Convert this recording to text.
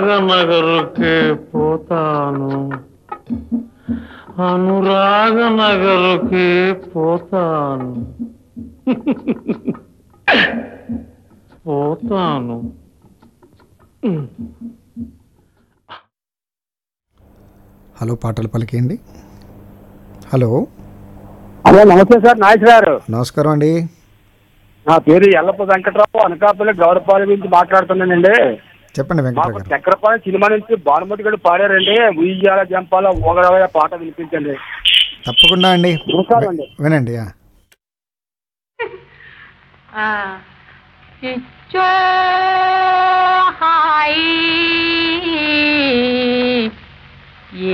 నగరుకే పోతాను అనురాగ నగరుకే పోతాను పోతాను హలో పాటలు పలికేయండి హలో హలో నమస్తే సార్ నాయక్ గారు నమస్కారం అండి నా పేరు ఎల్లప్ప వెంకట్రావు అనకాపల్లి గౌరవపాలెం గురించి మాట్లాడుతున్నానండి చెప్పండి వెంకట మాకు గారు చక్రపాలెం సినిమా నుంచి భానుమతి గారు పాడారండి ఉయ్యాల జంపాల ఓగడవయ పాట వినిపించండి తప్పకుండా అండి నమస్కారం అండి. వినండి ఆ. à cho hai